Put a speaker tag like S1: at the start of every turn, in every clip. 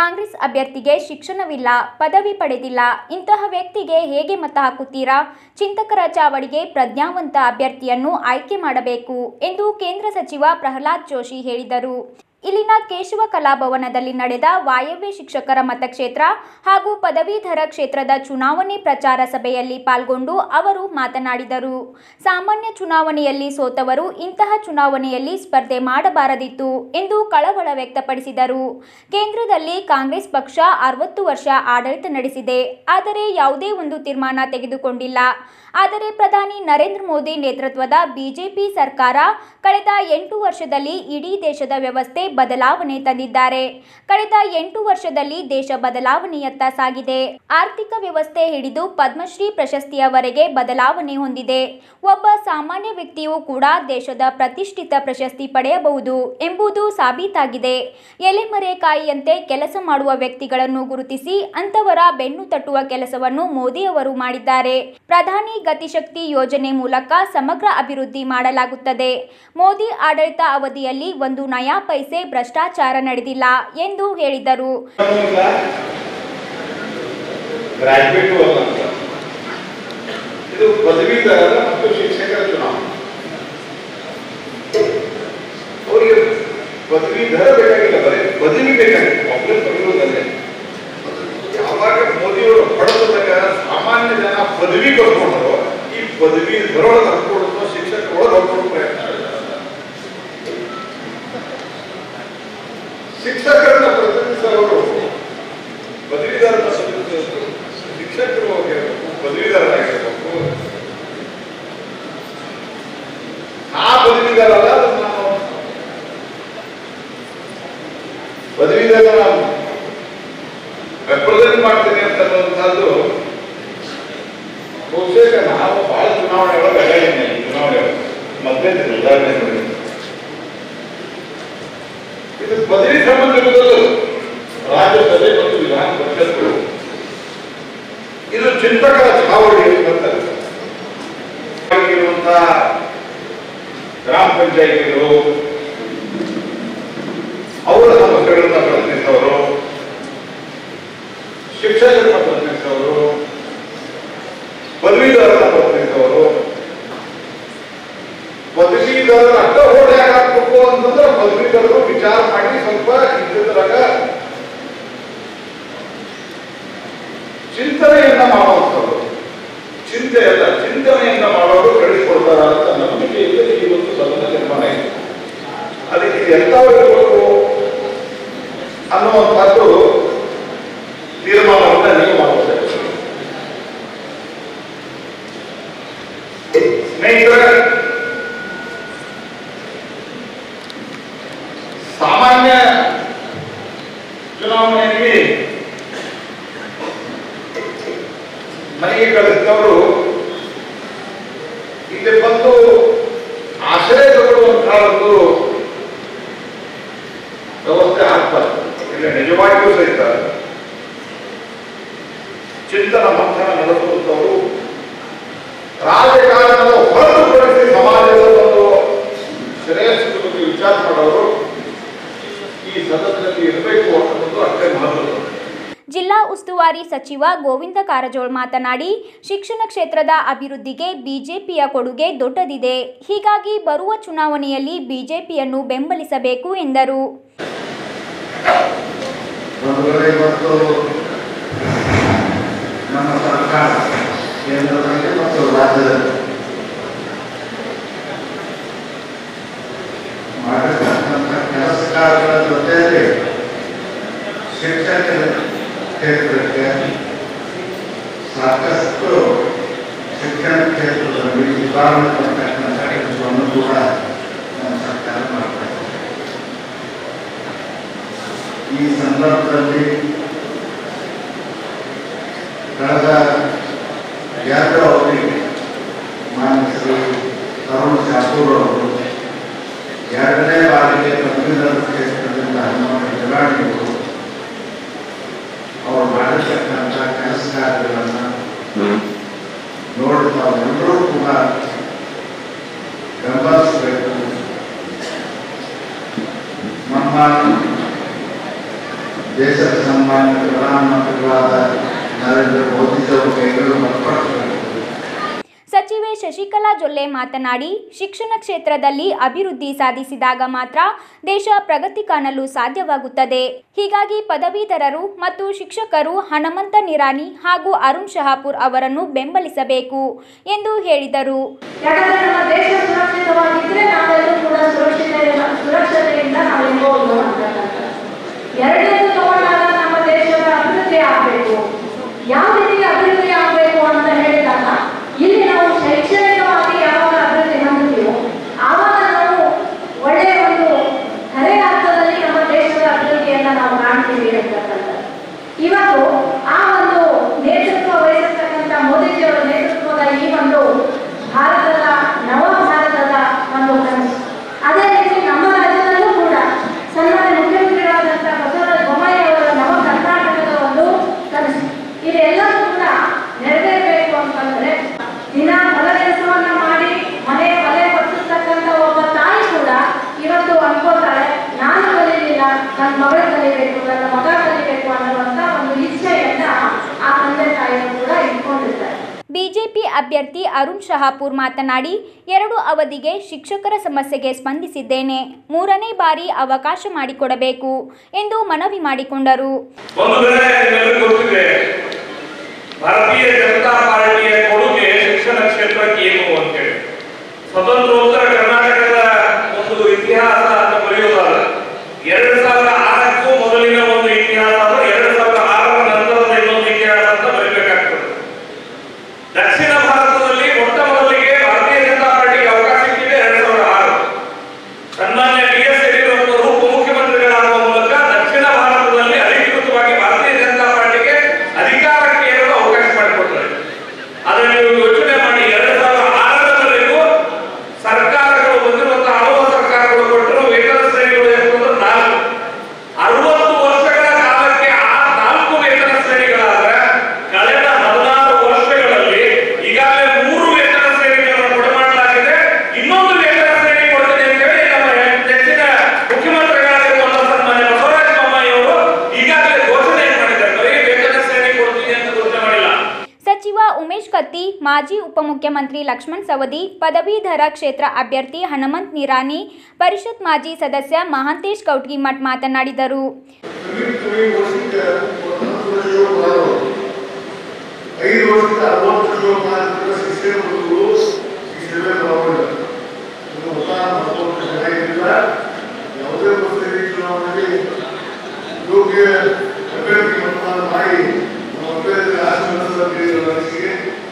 S1: ಕಾಂಗ್ರೆಸ್ ಅಭ್ಯರ್ಥಿಗೆ ಶಿಕ್ಷಣವಿಲ್ಲ ಪದವಿ ಪಡೆದಿಲ್ಲ ಇಂತಹ ವ್ಯಕ್ತಿಗೆ ಹೇಗೆ ಮತ ಹಾಕುತ್ತೀರಾ ಚಿಂತಕರ ಚಾವಡಿಗೆ ಪ್ರಜ್ಞಾವಂತ ಅಭ್ಯರ್ಥಿಯನ್ನು ಆಯ್ಕೆ ಮಾಡಬೇಕು ಎಂದು ಕೇಂದ್ರ ಸಚಿವ ಪ್ರಹ್ಲಾದ್ ಜೋಶಿ ಹೇಳಿದರು ಇಲ್ಲಿನ ಕೇಶವ ಕಲಾಭವನದಲ್ಲಿ ನಡೆದ ವಾಯವ್ಯ ಶಿಕ್ಷಕರ ಮತಕ್ಷೇತ್ರ ಹಾಗೂ ಪದವೀಧರ ಕ್ಷೇತ್ರದ ಚುನಾವಣೆ ಪ್ರಚಾರ ಸಭೆಯಲ್ಲಿ ಪಾಲ್ಗೊಂಡು ಅವರು ಮಾತನಾಡಿದರು ಸಾಮಾನ್ಯ ಚುನಾವಣೆಯಲ್ಲಿ ಸೋತವರು ಇಂತಹ ಚುನಾವಣೆಯಲ್ಲಿ ಸ್ಪರ್ಧೆ ಮಾಡಬಾರದಿತ್ತು ಎಂದು ಕಳವಳ ವ್ಯಕ್ತಪಡಿಸಿದರು ಕೇಂದ್ರದಲ್ಲಿ ಕಾಂಗ್ರೆಸ್ ಪಕ್ಷ ಅರವತ್ತು ವರ್ಷ ಆಡಳಿತ ನಡೆಸಿದೆ ಆದರೆ ಯಾವುದೇ ಒಂದು ತೀರ್ಮಾನ ತೆಗೆದುಕೊಂಡಿಲ್ಲ ಆದರೆ ಪ್ರಧಾನಿ ನರೇಂದ್ರ ಮೋದಿ ನೇತೃತ್ವದ ಬಿಜೆಪಿ ಸರ್ಕಾರ ಕಳೆದ ಎಂಟು ವರ್ಷದಲ್ಲಿ ಇಡೀ ದೇಶದ ವ್ಯವಸ್ಥೆ ಬದಲಾವಣೆ ತಂದಿದ್ದಾರೆ ಕಳೆದ ಎಂಟು ವರ್ಷದಲ್ಲಿ ದೇಶ ಬದಲಾವಣೆಯತ್ತ ಸಾಗಿದೆ ಆರ್ಥಿಕ ವ್ಯವಸ್ಥೆ ಹಿಡಿದು ಪದ್ಮಶ್ರೀ ಪ್ರಶಸ್ತಿಯವರೆಗೆ ಬದಲಾವಣೆ ಹೊಂದಿದೆ ಒಬ್ಬ ಸಾಮಾನ್ಯ ವ್ಯಕ್ತಿಯೂ ಕೂಡ ದೇಶದ ಪ್ರತಿಷ್ಠಿತ ಪ್ರಶಸ್ತಿ ಪಡೆಯಬಹುದು ಎಂಬುದು ಸಾಬೀತಾಗಿದೆ ಎಲೆಮರೆಕಾಯಿಯಂತೆ ಕೆಲಸ ಮಾಡುವ ವ್ಯಕ್ತಿಗಳನ್ನು ಗುರುತಿಸಿ ಅಂತವರ ಬೆನ್ನು ತಟ್ಟುವ ಕೆಲಸವನ್ನು ಮೋದಿಯವರು ಮಾಡಿದ್ದಾರೆ ಪ್ರಧಾನಿ ಗತಿಶಕ್ತಿ ಯೋಜನೆ ಮೂಲಕ ಸಮಗ್ರ ಅಭಿವೃದ್ಧಿ ಮಾಡಲಾಗುತ್ತದೆ ಮೋದಿ ಆಡಳಿತ ಅವಧಿಯಲ್ಲಿ ಒಂದು ನಯಾ ಪೈಸೆ ಭ್ರಷ್ಟಾಚಾರ ನಡೆದಿಲ್ಲ ಎಂದು ಹೇಳಿದರು
S2: ಗ್ರಾಜ್ಯುಯೇಟ್ ಅಲ್ಲ ಅಂತ ಇದು ಪದವೀಧರರ ಮತ್ತು ಶಿಕ್ಷಕರ ಚುನಾವಣೆ ಅವರಿಗೆ ಪದವೀಧರ ಬೇಕಾಗಿಲ್ಲ ಬರೀ ಪದವಿ ಬೇಕಾಗಿಲ್ಲ ಒಬ್ಬರೇ ಪಡೆಯುವುದಲ್ಲೇ ಯಾವಾಗ ಮೋದಿಯವರು ಹೊಡೆದಾಗ ಸಾಮಾನ್ಯ ಜನ ಪದವಿ ಕಳ್ಕೊಂಡ್ರು ಈ ಪದವಿ ಬರೋಳಗೆ ಹಾಕೊಡುತ್ತೋ ಶಿಕ್ಷಕರ ಒಳಗೆ ಹಾಕೊಳ್ಳೋ ಪ್ರಯತ್ನ ನಡೆದ್ದಾರೆ. ಶಿಕ್ಷಕರನ್ನ ಪ್ರತಿನಿಧಿಸೋರು ಪದವೀಧರನ ಪ್ರತಿನಿಧಿಸೋರು ಶಿಕ್ಷಕರು ಆಗಿರಬೇಕು ಪದವೀಧರರಾಗಿರ್ಬೇಕು ಆ ಪದವೀಧರಲ್ಲ ಅದನ್ನ ನಾನು ಪದವೀಧರ ರೆಪ್ರೆಸೆಂಟ್ ಮಾಡ್ತೀನಿ ಅಂತ ಅನ್ನುವಂಥದ್ದು ಬಹುಶಃ ನಾವು ಬಹಳ ಚುನಾವಣೆ ಒಳಗೆ ಅಡ್ಡಾಡಿದ್ದೆ ಈ ಚುನಾವಣೆ ಒಳಗೆ ಮಧ್ಯದಲ್ಲಿ ಉದಾಹರಣೆ ನೋಡಿ ಇದು ಪದವಿ ಸಂಬಂಧ ಇರುವುದು ರಾಜ್ಯಸಭೆ ಮತ್ತು ವಿಧಾನ ಪರಿಷತ್ಗಳು ಇದು ಚಿಂತಕರ ಚಾವಡಿ ಅಂತ ಬರ್ತಾರೆ ಇರುವಂತಹ ಗ್ರಾಮ ಪಂಚಾಯಿತಿಗಳು ಅವರ ಸಮಸ್ಯೆಗಳನ್ನ ಪ್ರತಿನಿಧಿಸೋರು ಶಿಕ್ಷಕರನ್ನ ಪ್ರತಿನಿಧಿಸೋರು ಪದವೀಧರನ್ನ ಪ್ರತಿನಿಧಿಸೋರು ಪದವೀಧರರ ಅಡ್ಡ ಹೋಡೆ ಹಾಕಬೇಕು ಅಂತಂದ್ರೆ ಪದವೀಧರರು ವಿಚಾರ ಮಾಡಿ ಸ್ವಲ್ಪ ಇದ್ರಾಗ ಚಿಂತನೆಯನ್ನ ಮಾಡುವಂಥವ್ರು ಚಿಂತೆ ಅಲ್ಲ ಚಿಂತನೆಯನ್ನ ಮಾಡೋರು ಕಳಿಸ್ಕೊಡ್ತಾರ ಅಂತ ನಂಬಿಕೆಯಿಂದ ಈ ಒಂದು ಸದನ ನಿರ್ಮಾಣ ಇದೆ ಅದಕ್ಕೆ ಎಂಥವ್ರು ಇರಬೇಕು ಅನ್ನುವಂಥದ್ದು ತೀರ್ಮಾನವನ್ನ ನೀವು ಮಾಡಬೇಕು ಸ್ನೇಹಿತರೆ ಸಾಮಾನ್ಯ ಚುನಾವಣೆಯಲ್ಲಿ ಮನೆಗೆ ಕಳಿಸಿದವರು ಇಲ್ಲಿ ಬಂದು ಆಶ್ರಯ ತಗೊಳ್ಳುವಂತಹ ಒಂದು ವ್ಯವಸ್ಥೆ ಆಗ್ತಾರೆ ಇಲ್ಲಿ ನಿಜವಾಗಿಯೂ ಸಹಿತ ಚಿಂತನ ಮಂಥನ ನಡೆಸುವಂಥವರು ರಾಜಕಾರಣದ ಹೊರತುಪಡಿಸಿ ಸಮಾಜದ ಒಂದು ಶ್ರೇಯಸ್ಸಿನ ಬಗ್ಗೆ ವಿಚಾರ ಮಾಡೋರು ಈ ಸದನದಲ್ಲಿ ಇರಬೇಕು ಅನ್ನೋದು ಅಷ್ಟೇ ಮಹತ್ವದ
S1: ಜಿಲ್ಲಾ ಉಸ್ತುವಾರಿ ಸಚಿವ ಗೋವಿಂದ ಕಾರಜೋಳ್ ಮಾತನಾಡಿ ಶಿಕ್ಷಣ ಕ್ಷೇತ್ರದ ಅಭಿವೃದ್ಧಿಗೆ ಬಿಜೆಪಿಯ ಕೊಡುಗೆ ದೊಡ್ಡದಿದೆ ಹೀಗಾಗಿ ಬರುವ ಚುನಾವಣೆಯಲ್ಲಿ ಬಿಜೆಪಿಯನ್ನು ಬೆಂಬಲಿಸಬೇಕು ಎಂದರು
S3: ಬಂಧುಗಳೇ ಮತ್ತು ನಮ್ಮ ಸರ್ಕಾರ ಕೇಂದ್ರದಲ್ಲಿ ಮತ್ತು ರಾಜ್ಯದಲ್ಲಿ ಮಾಡಿರ್ತಕ್ಕಂಥ ಕೆಲಸ ಕಾರ್ಯಗಳ ಜೊತೆಯಲ್ಲಿ ಶಿಕ್ಷಕರ ಕ್ಷೇತ್ರಕ್ಕೆ ಸಾಕಷ್ಟು ಶಿಕ್ಷಣ ಕ್ಷೇತ್ರದಲ್ಲಿ ಸುಧಾರಣೆ ತರ್ತಕ್ಕಂಥ ಕೆಲಸವನ್ನು ಕೂಡ ನಮ್ಮ ಸರ್ಕಾರ ಮಾಡ್ತಾ ಇದೆ ಈ ಸಂದರ್ಭದಲ್ಲಿ ಕಳೆದ ಎರಡು ಅವಧಿಗೆ ಮಾನ್ಯ ಶ್ರೀ ತರುಣ್ ಶಾಪೂರ್ ಅವರು ಎರಡನೇ ಬಾರಿಗೆ ಪದವೀಧರ ಕ್ಷೇತ್ರದಿಂದ ಹನುಮಂತ ಜಲಾಣಿಯವರು ಅವರು ಮಾಡಿರ್ತಕ್ಕಂಥ ಕೆಲಸ ಕಾರ್ಯಗಳನ್ನು ನೋಡಿ ತಾವೆಲ್ಲರೂ ಕೂಡ ಬೆಂಬಲಿಸಬೇಕು ನಮ್ಮ ದೇಶದ ಸನ್ಮಾನ್ಯ ಪ್ರಧಾನಮಂತ್ರಿಗಳಾದ ನರೇಂದ್ರ ಮೋದಿಜಿಯವರು ಕೈಗಳು ಮರ್ಪಡಿಸಬೇಕು
S1: ಸಚಿವೆ ಶಶಿಕಲಾ ಜೊಲ್ಲೆ ಮಾತನಾಡಿ ಶಿಕ್ಷಣ ಕ್ಷೇತ್ರದಲ್ಲಿ ಅಭಿವೃದ್ಧಿ ಸಾಧಿಸಿದಾಗ ಮಾತ್ರ ದೇಶ ಪ್ರಗತಿ ಕಾಣಲು ಸಾಧ್ಯವಾಗುತ್ತದೆ ಹೀಗಾಗಿ ಪದವೀಧರರು ಮತ್ತು ಶಿಕ್ಷಕರು ಹನುಮಂತ ನಿರಾಣಿ ಹಾಗೂ ಅರುಣ್ ಶಹಾಪುರ್ ಅವರನ್ನು ಬೆಂಬಲಿಸಬೇಕು ಎಂದು ಹೇಳಿದರು
S4: ಯಾಕಂದ್ರೆ ನಮ್ಮ ದೇಶ ಸುರಕ್ಷಿತವಾಗಿದ್ರೆ ನಾವೆಲ್ಲರೂ ಕೂಡ ಸುರಕ್ಷಿತ ಸುರಕ್ಷತೆಯಿಂದ ನಾವು ಇರ್ಬೋದು ಅಂತಕ್ಕಂಥದ್ದು ಎರಡನೇದು ತಗೊಂಡಾಗ ನಮ್ಮ ದೇಶದ ಅಭಿವೃದ್ಧಿ ಆಗಬೇಕು ಯಾವ ರೀತಿ ಅಭಿವೃದ್ಧಿ ಆಗಬೇಕು ಅಂತ ಹೇಳಿದಾಗ ಇಲ್ಲಿ ನಾವು ಶೈಕ್ಷಣಿಕವಾಗಿ ಯಾವಾಗ ಅಭಿವೃದ್ಧಿ ಹೊಂದುತ್ತೀವೋ ಆವಾಗ ನಾವು ಒಳ್ಳೆಯ ಒಂದು ಕರೆ ಅರ್ಥದಲ್ಲಿ ನಮ್ಮ ದೇಶದ ಅಭಿವೃದ್ಧಿಯನ್ನ ನಾವು ಕಾಣ್ತೀವಿ ಅಂತಕ್ಕಂಥದ್ದು ಇವತ್ತು ಆ ಒಂದು ನೇತೃತ್ವ ವಹಿಸಿರ್ತಕ್ಕಂಥ ಮೋದಿಜಿಯವರ ನೇತೃತ್ವದ ಈ ಒಂದು ಭಾರತದ ನವ ಭಾರತದ ಒಂದು ಕನಸು ಅದೇ ರೀತಿ ನಮ್ಮ ರಾಜ್ಯದಲ್ಲೂ ಕೂಡ ಸನ್ಮಾನ್ಯ ಮುಖ್ಯಮಂತ್ರಿಗಳಾದಂಥ ಬಸವರಾಜ ಬೊಮ್ಮಾಯಿ ಅವರ ನವ ಕರ್ನಾಟಕದ ಒಂದು ಕನಸು ಇದೆಲ್ಲವೂ ಕೂಡ ನೆರವೇರಬೇಕು ಅಂತಂದ್ರೆ ದಿನ ಹೊಲ ಕೆಲಸವನ್ನ ಮಾಡಿ ಮನೆ ಮನೆ ಹೊತ್ತಿರ್ತಕ್ಕಂಥ ಒಬ್ಬ ತಾಯಿ ಕೂಡ ಇವತ್ತು ಅನ್ಕೋತಾಳೆ ನಾನು ಕಲೀಲಿಲ್ಲ ನನ್ನ ಮಗಳು ಕಲಿಬೇಕು ನನ್ನ ಮಗ ಕಲಿಬೇಕು ಅನ್ನುವಂಥ ಒಂದು ಇಚ್ಛೆಯನ್ನ ಆ ತಂದೆ ತಾಯಿಯರು ಕೂಡ ಇಟ್ಕೊಂಡಿರ್ತಾರೆ
S1: ಬಿಜೆಪಿ ಅಭ್ಯರ್ಥಿ ಅರುಣ್ ಶಹಾಪುರ್ ಮಾತನಾಡಿ ಎರಡು ಅವಧಿಗೆ ಶಿಕ್ಷಕರ ಸಮಸ್ಯೆಗೆ ಸ್ಪಂದಿಸಿದ್ದೇನೆ ಮೂರನೇ ಬಾರಿ ಅವಕಾಶ ಮಾಡಿಕೊಡಬೇಕು ಎಂದು ಮನವಿ ಮಾಡಿಕೊಂಡರು
S5: ಒಂದು ವೇಳೆ ನಿಮ್ಮೆಲ್ಲರಿಗೂ ಗೊತ್ತಿದೆ ಭಾರತೀಯ ಜನತಾ ಪಾರ್ಟಿಯ ಕೊಡುಗೆ ಶಿಕ್ಷಣ ಕ್ಷೇತ್ರಕ್ಕೆ ಏನು ಅಂತೇಳಿ ಸ್ವತಂತ್ರೋತ್ತರ ಕರ್ನಾಟಕದ ಒಂದು ಇತಿಹಾಸ ಅಂತ ಬರೆಯುವುದಾದ ಎರಡು ಸಾವಿರ ಆರಕ್ಕೂ ಮೊದಲಿನ ಒಂದು ಇತಿಹಾಸ ಅಂದ್ರೆ ಎರಡು ಸಾವಿರ ಆರರ ನಂತರದ ಇನ್ನೊಂದು ಇತಿಹಾಸ ಅಂತ ಬರೀಬೇಕಾಗ್ತದೆ ದಕ್ಷಿಣ ಭಾರತದಲ್ಲಿ ಮೊಟ್ಟ ಮೊದಲಿಗೆ ಭಾರತೀಯ ಜನತಾ ಪಾರ್ಟಿಗೆ ಅವಕಾಶ ಸಿಕ್ಕಿದೆ ಎರಡು ಸಾವಿರದ ಆರು ಸನ್ಮಾನ್ಯ ಬಿ ಎಸ್ ಯಡಿಯೂರಪ್ಪರು ಉಪಮುಖ್ಯಮಂತ್ರಿಗಳಾಗುವ ಮೂಲಕ ದಕ್ಷಿಣ ಭಾರತದಲ್ಲಿ ಅಧಿಕೃತವಾಗಿ ಭಾರತೀಯ ಜನತಾ ಪಾರ್ಟಿಗೆ ಅಧಿಕಾರಕ್ಕೆ ಏರಲು ಅವಕಾಶ ಮಾಡಿಕೊಟ್ಟರು ಅದನ್ನು ನೀವು ಯೋಚನೆ ಮಾಡಿ ಎರಡು ಸಾವಿರದ ಆರರವರೆಗೂ ಸರ್ಕಾರಗಳು ಬಂದಿರುವಂತಹ ಹಲವು ಸರ್ಕಾರಗಳು ಕೊಟ್ಟರು ವೇತನ ಶ್ರೇಣಿಗಳು ಎಷ್ಟು ಅಂದ್ರೆ ನಾಲ್ಕು ಅರವತ್ತು ವರ್ಷಗಳ ಕಾಲಕ್ಕೆ ಆ ನಾಲ್ಕು ವೇತನ ಶ್ರೇಣಿಗಳಾದ್ರೆ ಕಳೆದ ಹದಿನಾರು ವರ್ಷಗಳಲ್ಲಿ ಈಗಾಗಲೇ ಮೂರು ವೇತನ ಶ್ರೇಣಿಗಳನ್ನು ಕೊಡಮಾಡಲಾಗಿದೆ ಇನ್ನೊಂದು ವೇತನ ಶ್ರೇಣಿ ಕೊಡ್ತೇನೆ ಅಂತ ಹೇಳಿ ನಮ್ಮ ನೆಚ್ಚಿನ ಮುಖ್ಯಮಂತ್ರಿಗಳಾಗಿರುವಂತಹ ಸನ್ಮಾನ್ಯ ಬಸವರಾಜ ಬೊಮ್ಮಾಯಿ ಅವರು ಈಗಾಗಲೇ ಘೋಷಣೆ ಮಾಡಿದ್ದಾರೆ ಬರೀ ವೇತನ ಶ್ರೇಣಿ ಕೊಡ್ತೀನಿ ಅಂತ ಘೋಷಣೆ ಮಾಡಿಲ್ಲ
S1: ಸಚಿವ ಉಮೇಶ್ ಕತ್ತಿ ಮಾಜಿ ಉಪಮುಖ್ಯಮಂತ್ರಿ ಲಕ್ಷ್ಮಣ್ ಸವದಿ ಪದವೀಧರ ಕ್ಷೇತ್ರ ಅಭ್ಯರ್ಥಿ ಹನುಮಂತ್ ನಿರಾಣಿ ಪರಿಷತ್ ಮಾಜಿ ಸದಸ್ಯ ಮಹಾಂತೇಶ್ ಕೌಟ್ಗಿಮಠ್ ಮಾತನಾಡಿದರು
S3: ಐದು ವರ್ಷದ ಅರವತ್ತು ಶ್ಲೋಕ ಶಿಕ್ಷಣ ಮಕ್ಕಳು ಶಿಕ್ಷಣ ತಗೊಂಡು ಹೊಸ ಮಕ್ಕಳು ಚೆನ್ನಾಗಿಲ್ಲ ಯಾವುದೇ ಪರಿಸ್ಥಿತಿ ಚುನಾವಣೆಯಲ್ಲಿ ಯೋಗ್ಯ ಅಭ್ಯರ್ಥಿ ಮತದಾನ ಮಾಡಿ ನಮ್ಮ ಅಭ್ಯರ್ಥಿ ಆಶೀರ್ವಾದ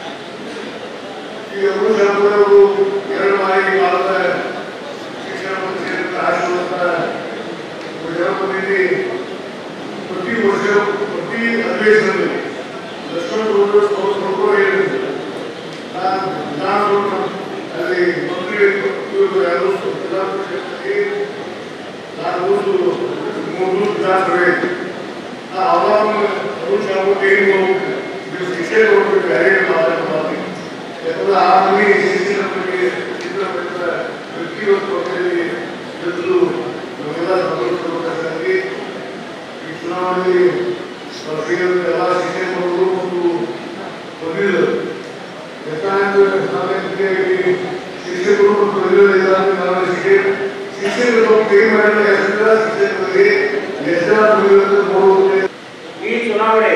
S3: ಈ ಅವರು ಎರಡು ಬಾರಿ ಕಾಲದ ಶಿಕ್ಷಣ ಕ್ಷೇತ್ರದ ಆಶೀರ್ವಾದ ಜನಪದಲ್ಲಿ ಪ್ರತಿ ವರ್ಷ ಪ್ರತಿ ಅಧಿವೇಶನದಲ್ಲಿ ಲಕ್ಷ್ಮಣ ಅವರು ಹೇಳಿದ್ರು ನಾನು ನಾನು ಅಲ್ಲಿ ಮಂತ್ರಿ ಇವರು ಯಾರು ವಿಧಾನ ಪರಿಷತ್ನಲ್ಲಿ ನಾನು ಒಂದು ಮೂರು ವಿಧಾನಸಭೆ ನಾ ಅವಾಗ ಅರುಣ್ ಶಾವು ಏನು ಹೋಗ್ಬೇಕು ನೀವು ಶಿಕ್ಷೆ ಕೊಡ್ಬೇಕು ಬೇರೆ ಮಾತಾಡ್ತಾರೆ ಯಾಕಂದ್ರೆ ಆ ಮನೆ ಶಿಕ್ಷಣ ಬಗ್ಗೆ ಚಿತ್ರ ಮಾಡಿದ ವ್ಯಕ್ತಿಗತ ಪಕ್ಷದಲ್ಲಿ ಎದುರು ನಮ್ಮೆಲ್ಲ ಸಂತೋಷಪಡಬೇಕಾಗಿ ಈ ಚುನಾವಣೆಯಲ್ಲಿ ಸ್ಪರ್ಧೆಯಲ್ಲಿ ಎಲ್ಲ ಶಿಕ್ಷಕರು ಮತ್ತು ಬಂದಿದ್ದರು ಯಾಕಂದ್ರೆ ನಾವೇನಿಗೆ ಶಿಕ್ಷಕರು ಮತ್ತು ಬಂದಿರೋದಿಲ್ಲ ನಾವು ಶಿಕ್ಷಕ ಶಿಕ್ಷಕರು ಕೈ ಮಾಡಿದ ಹೆಸರ ಶಿಕ್ಷಕರಿಗೆ ಹೆಸರ ನೋಡುವುದೇ
S5: ಈ ಚುನಾವಣೆ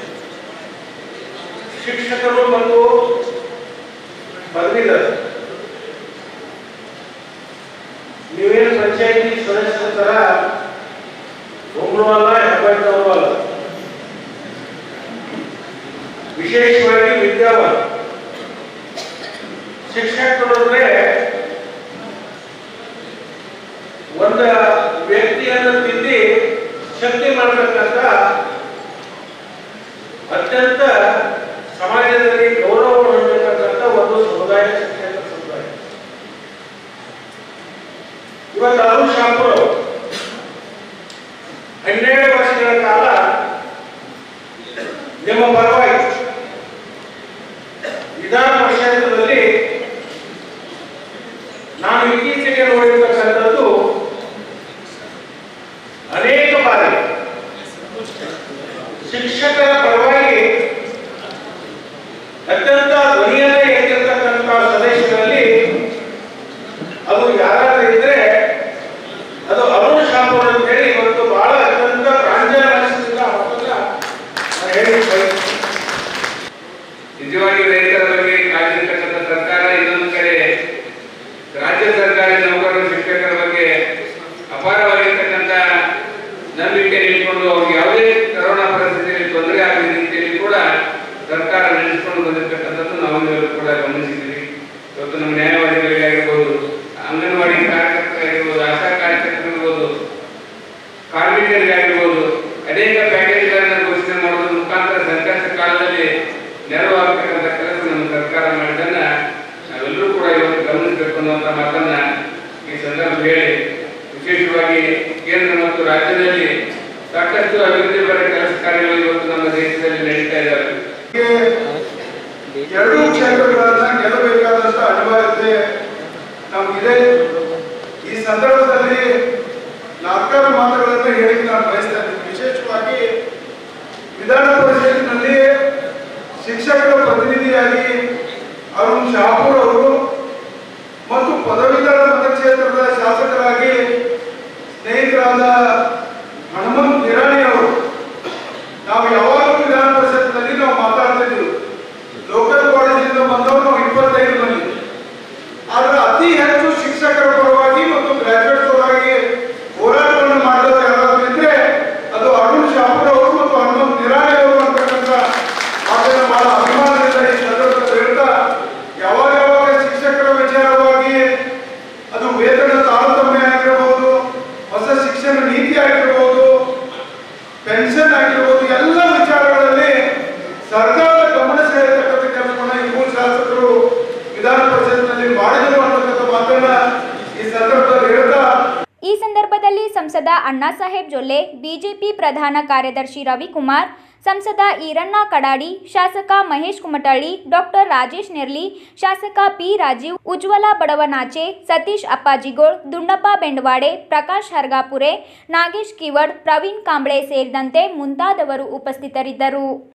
S5: ಶಿಕ್ಷಕರು ಮತ್ತು ಪದವೀಧರರು ನೀವೇನು ಪಂಚಾಯತಿ ಸದಸ್ಯರ ತರ ಒಬ್ಬರು ಅಲ್ಲ ಹೆಬ್ಬಟ್ಟವರು ಅಲ್ಲ ವಿಶೇಷವಾಗಿ ವಿದ್ಯಾವಾನ ಶಿಕ್ಷಕರು ಅಂದ್ರೆ ಒಂದು ವ್ಯಕ್ತಿಯನ್ನು ತಿದ್ದಿ ಶಕ್ತಿ ಮಾಡತಕ್ಕಂಥ ಅತ್ಯಂತ ಸಮಾಜದಲ್ಲಿ ಗೌರವ ಹೊಂದಿರತಕ್ಕಂಥ ಒಂದು ಸಮುದಾಯ ಶಿಕ್ಷಕ ಸಮುದಾಯ ಇವತ್ತು ಅರುಣ್ ಶಾಪುರ್ ಅವರು ಹನ್ನೆರಡು ವರ್ಷಗಳ ಕಾಲ ನಿಮ್ಮ ಪರವಾಗಿ ವಿಧಾನ ಪರಿಷತ್ನಲ್ಲಿ ನಾನು ಇತ್ತೀಚೆಗೆ ನೋಡಿರ್ತಕ್ಕಂಥದ್ದು ಅನೇಕ ಬಾರಿ
S6: ತೆಗೆದುಕೊಂಡು ಅವ್ರಿಗೆ ಯಾವುದೇ ಕರೋನಾ ಪರಿಸ್ಥಿತಿಯಲ್ಲಿ ತೊಂದರೆ ಆಗದ ರೀತಿಯಲ್ಲಿ ಕೂಡ ಸರ್ಕಾರ ನಡೆಸಿಕೊಂಡು ಬಂದಿರತಕ್ಕಂಥದ್ದು ನಾವೆಲ್ಲರೂ ಕೂಡ ಗಮನಿಸಿದ್ದೀವಿ ಇವತ್ತು ನಮ್ಮ ನ್ಯಾಯವಾದಿಗಳಿಗೆ ಆಗಿರ್ಬೋದು ಅಂಗನವಾಡಿ ಕಾರ್ಯಕರ್ತರಾಗಿರ್ಬೋದು ಆಶಾ ಕಾರ್ಯಕರ್ತರಿರ್ಬೋದು ಕಾರ್ಮಿಕರಿಗೆ ಆಗಿರ್ಬೋದು ಅನೇಕ ಪ್ಯಾಕೇಜ್ಗಳನ್ನು ಘೋಷಣೆ ಮಾಡೋದ್ರ ಮುಖಾಂತರ ಸಂಕಷ್ಟ ಕಾಲದಲ್ಲಿ ನೆರವಾಗತಕ್ಕಂಥ ಕೆಲಸ ನಮ್ಮ ಸರ್ಕಾರ ಮಾಡಿದ್ದನ್ನ ನಾವೆಲ್ಲರೂ ಕೂಡ ಇವತ್ತು ಗಮನಿಸಬೇಕು ಅನ್ನುವಂಥ ಮಾತನ್ನ ಈ ಸಂದರ್ಭದಲ್ಲಿ ಹೇಳಿ ವಿಶೇಷವಾಗಿ ಕೇಂದ್ರ ಮತ್ತು ರಾಜ್ಯದಲ್ಲಿ ಸಾಕಷ್ಟು ಅಭಿವೃದ್ಧಿ ಪರ ಕೆಲಸ ಕಾರ್ಯಗಳು ಇವತ್ತು ನಮ್ಮ ದೇಶದಲ್ಲಿ ನಡೀತಾ ಇದ್ದಾವೆ
S7: ಎರಡೂ ಕ್ಷೇತ್ರಗಳನ್ನ ಗೆಲ್ಲಬೇಕಾದಂತ ಅನಿವಾರ್ಯತೆ ನಮಗಿದೆ ಈ ಸಂದರ್ಭದಲ್ಲಿ ನಾಲ್ಕಾರು ಮಾತುಗಳನ್ನು ಹೇಳಿ ನಾನು ಬಯಸ್ತಾ ಇದ್ದೀನಿ ವಿಶೇಷವಾಗಿ ವಿಧಾನ ಪರಿಷತ್ತಿನಲ್ಲಿ ಶಿಕ್ಷಕರ ಪ್ರತಿನಿಧಿಯಾಗಿ ಅರುಣ್ ಶಾಪೂರ್ ಅವರು ಮತ್ತು ಪದವೀಧರ ಮತಕ್ಷೇತ್ರದ ಶಾಸಕರಾಗಿ ಸ್ನೇಹಿತರಾದ ಹನುಮಂತ್ ನಿರಾಣಿ ಅವರು ನಾವು ಯಾವಾಗಲೂ ವಿಧಾನ ಪರಿಷತ್ನಲ್ಲಿ ನಾವು ಮಾತಾಡ್ತಾ ಇದ್ದೀವಿ ಲೋಕಲ್ ಕಾಲೇಜಿಂದ ಬಂದವರು ನಾವು ಇಪ್ಪತ್ತೈದು ಮಂದಿ ಆದ್ರೆ ಅತಿ ಹೆಚ್ಚು ಶಿಕ್ಷಕರ ಪರವಾಗಿ ಮತ್ತು ಗ್ರಾಜುಯೇಟ್ ಪರವಾಗಿ ಹೋರಾಟವನ್ನು ಮಾಡಿದವರು ಯಾರಾದ್ರೂ ಇದ್ರೆ ಅದು ಅರುಣ್ ಶಾಪುರ್ ಅವರು ಮತ್ತು ಹನುಮಂತ್ ನಿರಾಣಿ ಅವರು ಅಂತಕ್ಕಂಥ ಮಾತನ್ನ ಬಹಳ ಅಭಿಮಾನದಿಂದ ಈ ಸಂದರ್ಭದಲ್ಲಿ ಹೇಳ್ತಾ ಯಾವಾಗ ಯಾವಾಗ ಶಿಕ್ಷಕರ ವಿಚಾರವಾಗಿ ಅದು ವೇತನ ತಾರತಮ್ಯ ಆಗಿರಬಹುದು ಹೊಸ ಶಿಕ್ಷಣ ನೀತಿ ಆಗಿರಬಹುದು ಪೆನ್ಷನ್ ಆಗಿರ್ಬೋದು ಎಲ್ಲ ವಿಚಾರಗಳಲ್ಲಿ ಸರ್ಕಾರದ ಗಮನ ಸೆಳೆಯತಕ್ಕಂಥ ಕೆಲಸವನ್ನ ಈ ಮೂರು ಶಾಸಕರು ವಿಧಾನ ಪರಿಷತ್ನಲ್ಲಿ ಮಾಡಿದರು ಅಂತಕ್ಕಂಥ ಮಾತನ್ನ ಈ ಸಂದರ್ಭದಲ್ಲಿ ಹೇಳ್ತಾ
S1: ಈ ಸಂದರ್ಭದಲ್ಲಿ ಸಂಸದ ಅಣ್ಣಾಸಾಹೇಬ್ ಜೊಲ್ಲೆ ಬಿಜೆಪಿ ಪ್ರಧಾನ ಕಾರ್ಯದರ್ಶಿ ರವಿಕುಮಾರ್ ಸಂಸದ ಈರಣ್ಣ ಕಡಾಡಿ ಶಾಸಕ ಮಹೇಶ್ ಕುಮಟಳ್ಳಿ ಡಾಕ್ಟರ್ ರಾಜೇಶ್ ನೆರ್ಲಿ ಶಾಸಕ ಪಿ ರಾಜೀವ್ ಉಜ್ವಲ ಬಡವನಾಚೆ ಸತೀಶ್ ಅಪ್ಪಾಜಿಗೋಳ್ ದುಂಡಪ್ಪ ಬೆಂಡವಾಡೆ ಪ್ರಕಾಶ್ ಹರ್ಗಾಪುರೆ ನಾಗೇಶ್ ಕಿವಡ್ ಪ್ರವೀಣ್ ಕಾಂಬ್ಳೆ ಸೇರಿದಂತೆ ಮುಂತಾದವರು ಉಪಸ್ಥಿತರಿದ್ದರು